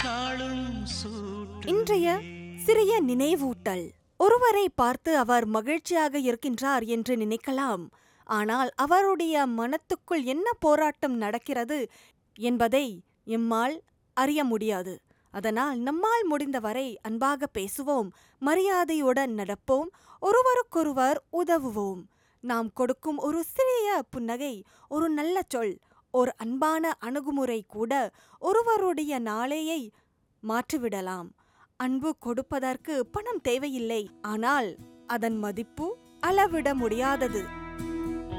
நாளும் சூட்டு இன்றைய சிறிய நினைவூட்டல் ஒருவரை பார்த்து அவர் மகிழ்ச்சியாக இருக்கின்றார் என்று நினைக்கலாம் ஆனால் அவருடைய மனத்துக்குள் என்ன போராட்டம் நடக்கிறது என்பதை எம்மால் அறிய முடியாது அதனால் நம்மால் முடிந்தவரை அன்பாக பேசுவோம் மரியாதையுடன் நடப்போம் ஒருவருக்கொருவர் உதவுவோம் நாம் கொடுக்கும் ஒரு சிறிய புன்னகை ஒரு நல்ல சொல் ஒரு அன்பான அணுகுமுறை கூட ஒருவருடைய நாளையை மாற்றிவிடலாம் அன்பு கொடுப்பதற்கு பணம் தேவையில்லை ஆனால் அதன் மதிப்பு அளவிட முடியாதது